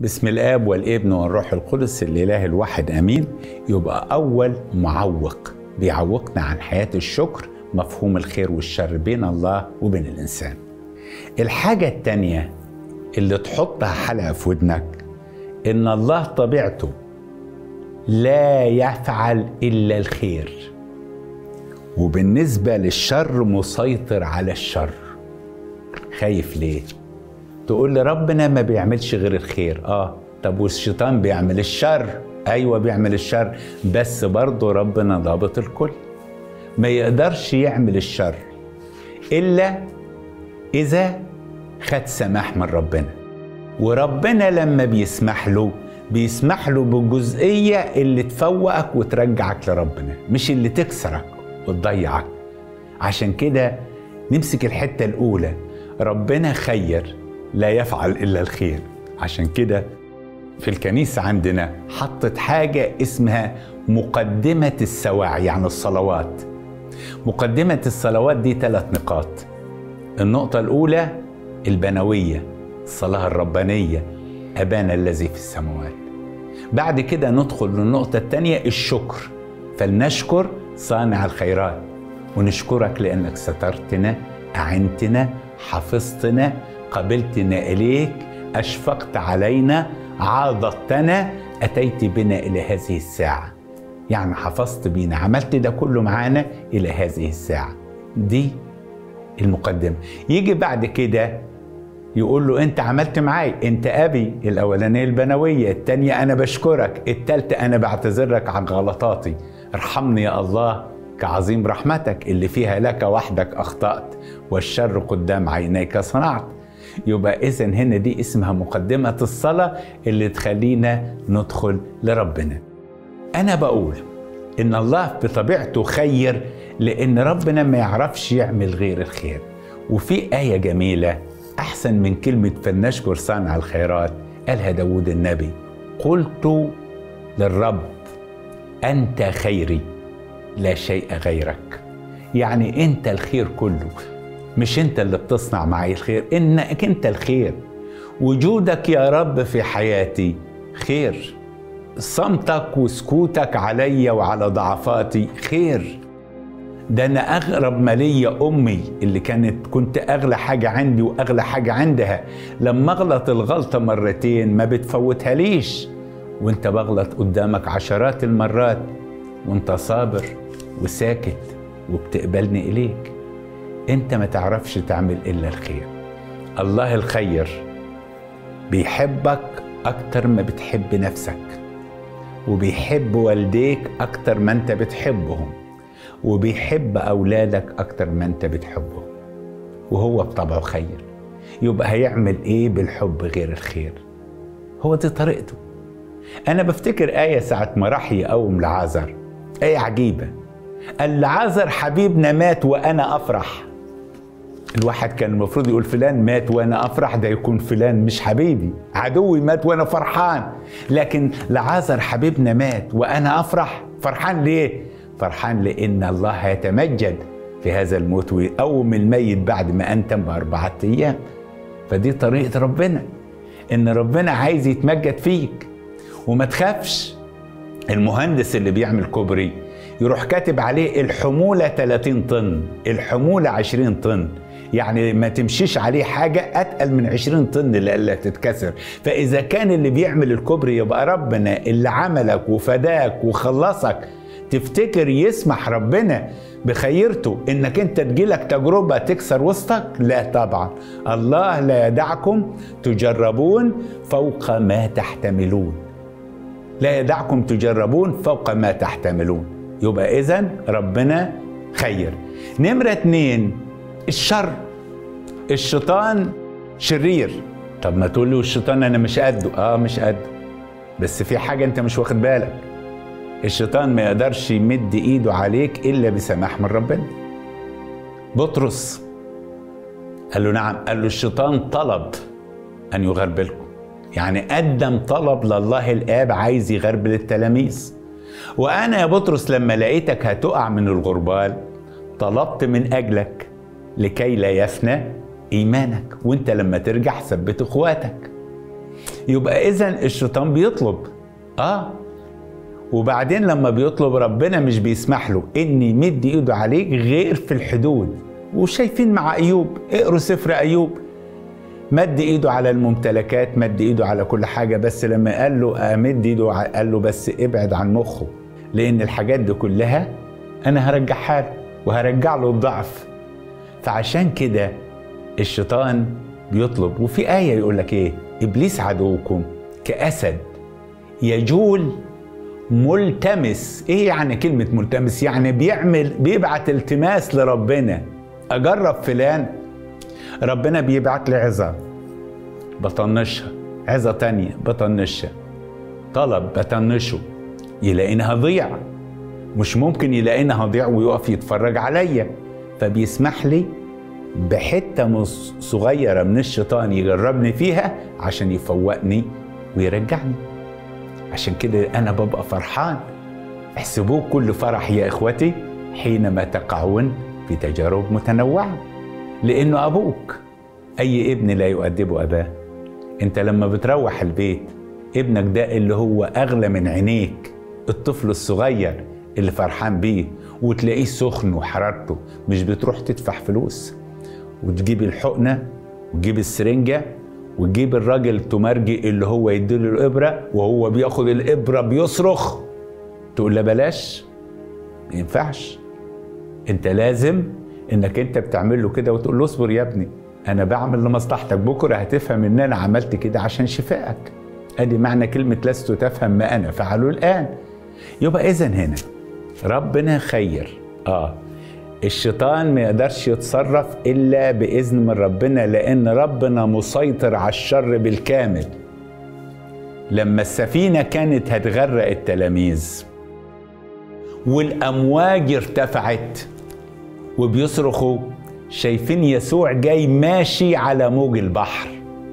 بسم الاب والابن والروح القدس الاله الواحد امين يبقى اول معوق بيعوقنا عن حياه الشكر مفهوم الخير والشر بين الله وبين الانسان الحاجه التانيه اللي تحطها حلقه في ودنك ان الله طبيعته لا يفعل الا الخير وبالنسبه للشر مسيطر على الشر خايف ليه تقول لي ربنا ما بيعملش غير الخير اه طب والشيطان بيعمل الشر ايوه بيعمل الشر بس برضه ربنا ضابط الكل ما يقدرش يعمل الشر الا اذا خد سماح من ربنا وربنا لما بيسمح له بيسمح له بالجزئيه اللي تفوقك وترجعك لربنا مش اللي تكسرك وتضيعك عشان كده نمسك الحته الاولى ربنا خير لا يفعل الا الخير عشان كده في الكنيسه عندنا حطت حاجه اسمها مقدمه السواعي يعني الصلوات مقدمه الصلوات دي ثلاث نقاط النقطه الاولى البنويه الصلاه الربانيه ابانا الذي في السماوات بعد كده ندخل للنقطه الثانيه الشكر فلنشكر صانع الخيرات ونشكرك لانك سترتنا اعنتنا حفظتنا قبلتنا اليك اشفقت علينا عاضدتنا اتيت بنا الى هذه الساعه يعني حفظت بينا عملت ده كله معانا الى هذه الساعه دي المقدمه يجي بعد كده يقول له انت عملت معاي انت ابي الاولانيه البنويه الثانيه انا بشكرك الثالثه انا بعتذرك عن غلطاتي ارحمني يا الله كعظيم رحمتك اللي فيها لك وحدك اخطات والشر قدام عينيك صنعت يبقى اذا هنا دي اسمها مقدمه الصلاه اللي تخلينا ندخل لربنا انا بقول ان الله بطبيعته خير لان ربنا ما يعرفش يعمل غير الخير وفي ايه جميله احسن من كلمه فلنشكر صانع الخيرات قالها داود النبي قلت للرب انت خيري لا شيء غيرك يعني انت الخير كله مش انت اللي بتصنع معي الخير انك انت الخير وجودك يا رب في حياتي خير صمتك وسكوتك عليا وعلى ضعفاتي خير ده انا اغرب ما ليا امي اللي كانت كنت اغلى حاجه عندي واغلى حاجه عندها لما اغلط الغلطه مرتين ما بتفوتها ليش وانت بغلط قدامك عشرات المرات وانت صابر وساكت وبتقبلني اليك انت ما تعرفش تعمل الا الخير الله الخير بيحبك اكتر ما بتحب نفسك وبيحب والديك اكتر ما انت بتحبهم وبيحب اولادك اكتر ما انت بتحبهم وهو بطبعه خير يبقى هيعمل ايه بالحب غير الخير هو دي طريقته انا بفتكر ايه ساعه ما راح يقوم لعازر ايه عجيبه قال لعازر حبيبنا مات وانا افرح الواحد كان المفروض يقول فلان مات وانا افرح ده يكون فلان مش حبيبي عدوي مات وانا فرحان لكن لعازر حبيبنا مات وانا افرح فرحان ليه فرحان لان الله هيتمجد في هذا الموت ويقوم الميت بعد ما انتم باربعه ايام فدي طريقه ربنا ان ربنا عايز يتمجد فيك وما تخافش المهندس اللي بيعمل كوبري يروح كاتب عليه الحمولة 30 طن الحمولة 20 طن يعني ما تمشيش عليه حاجة أتقل من 20 طن اللي تتكسر فإذا كان اللي بيعمل الكوبري يبقى ربنا اللي عملك وفداك وخلصك تفتكر يسمح ربنا بخيرته انك انت تجيلك تجربة تكسر وسطك لا طبعا الله لا يدعكم تجربون فوق ما تحتملون لا يدعكم تجربون فوق ما تحتملون يبقى اذا ربنا خير نمرة اتنين الشر الشيطان شرير طب ما تقول له الشيطان انا مش قده اه مش قده بس في حاجة انت مش واخد بالك الشيطان ما يقدرش يمد ايده عليك الا بسماح من ربنا بطرس قال له نعم قال له الشيطان طلب ان يغربلكم يعني قدم طلب لله الاب عايز يغربل التلاميذ وانا يا بطرس لما لقيتك هتقع من الغربال طلبت من اجلك لكي لا يفنى ايمانك وانت لما ترجع ثبت اخواتك يبقى اذا الشيطان بيطلب اه وبعدين لما بيطلب ربنا مش بيسمح له ان يمد ايده عليك غير في الحدود وشايفين مع ايوب اقروا سفر ايوب مد ايده على الممتلكات مد ايده على كل حاجه بس لما قال له امد ايده قال له بس ابعد عن مخه لان الحاجات دي كلها انا هرجعها له وهرجع له الضعف فعشان كده الشيطان بيطلب وفي آية يقول لك إيه إبليس عدوكم كأسد يجول ملتمس إيه يعني كلمة ملتمس يعني بيعمل بيبعت التماس لربنا أجرب فلان ربنا بيبعت لي عظة بطنشها عظة تانية بطنشها طلب بطنشه يلاقيني هضيع مش ممكن يلاقيني هضيع ويقف يتفرج عليا فبيسمح لي بحتة صغيرة من الشيطان يجربني فيها عشان يفوقني ويرجعني عشان كده أنا ببقى فرحان احسبوه كل فرح يا إخوتي حينما تقعون في تجارب متنوعة لأنه أبوك أي ابن لا يؤدبه أباه أنت لما بتروح البيت ابنك ده اللي هو أغلى من عينيك الطفل الصغير اللي فرحان بيه وتلاقيه سخن وحرارته مش بتروح تدفع فلوس وتجيب الحقنة وتجيب السرنجة وتجيب الراجل التمرجي اللي هو يديله الإبرة وهو بياخد الإبرة بيصرخ تقول له بلاش ما ينفعش انت لازم انك انت بتعمل له كده وتقول له اصبر يا ابني انا بعمل لمصلحتك بكره هتفهم ان انا عملت كده عشان شفائك ادي معنى كلمه لست تفهم ما انا فعله الان يبقى اذا هنا ربنا خير اه الشيطان ما يقدرش يتصرف الا باذن من ربنا لان ربنا مسيطر على الشر بالكامل لما السفينه كانت هتغرق التلاميذ والامواج ارتفعت وبيصرخوا شايفين يسوع جاي ماشي على موج البحر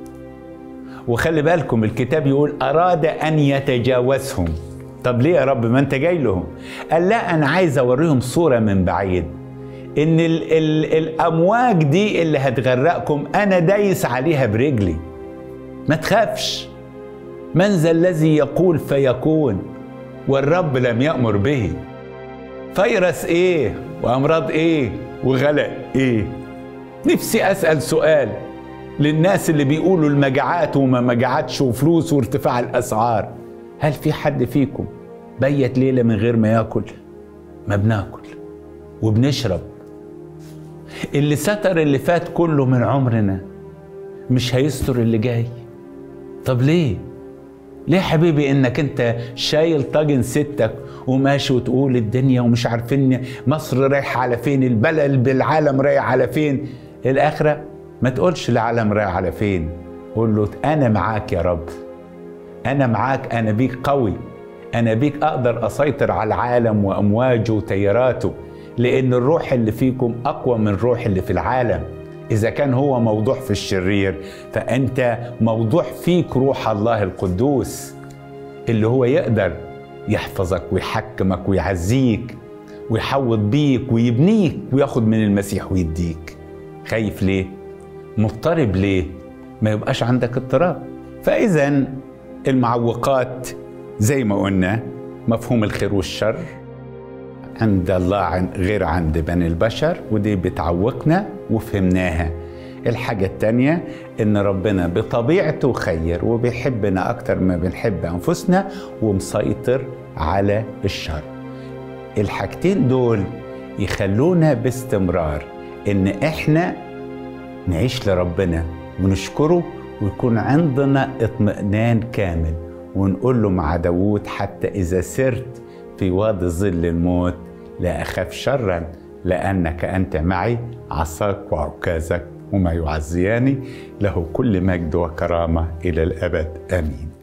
وخلي بالكم الكتاب يقول اراد ان يتجاوزهم طب ليه يا رب ما انت جاي لهم قال لا انا عايز اوريهم صوره من بعيد ان ال ال الامواج دي اللي هتغرقكم انا دايس عليها برجلي ما تخافش من ذا الذي يقول فيكون والرب لم يامر به فيروس ايه وامراض ايه وغلاء ايه نفسي اسال سؤال للناس اللي بيقولوا المجاعات وما مجاعاتش وفلوس وارتفاع الاسعار هل في حد فيكم بيت ليله من غير ما ياكل ما بناكل وبنشرب اللي ستر اللي فات كله من عمرنا مش هيستر اللي جاي طب ليه ليه حبيبي انك انت شايل طاجن ستك وماشي وتقول الدنيا ومش عارفين مصر رايحه على فين البلد بالعالم رايح على فين الاخره ما تقولش العالم رايح على فين قول له انا معاك يا رب انا معاك انا بيك قوي انا بيك اقدر اسيطر على العالم وامواجه وتياراته لان الروح اللي فيكم اقوى من الروح اللي في العالم اذا كان هو موضوع في الشرير فانت موضوع فيك روح الله القدوس اللي هو يقدر يحفظك ويحكمك ويعزيك ويحوط بيك ويبنيك وياخد من المسيح ويديك خايف ليه مضطرب ليه ما يبقاش عندك اضطراب فاذا المعوقات زي ما قلنا مفهوم الخير والشر عند الله غير عند بني البشر ودي بتعوقنا وفهمناها الحاجة التانية إن ربنا بطبيعته خير وبيحبنا أكتر ما بنحب أنفسنا ومسيطر على الشر الحاجتين دول يخلونا باستمرار إن إحنا نعيش لربنا ونشكره ويكون عندنا اطمئنان كامل ونقول له مع داوود حتى إذا سرت في وادي ظل الموت لا أخاف شرا لأنك أنت معي عصاك وعكازك وما يعزياني له كل مجد وكرامة إلى الأبد آمين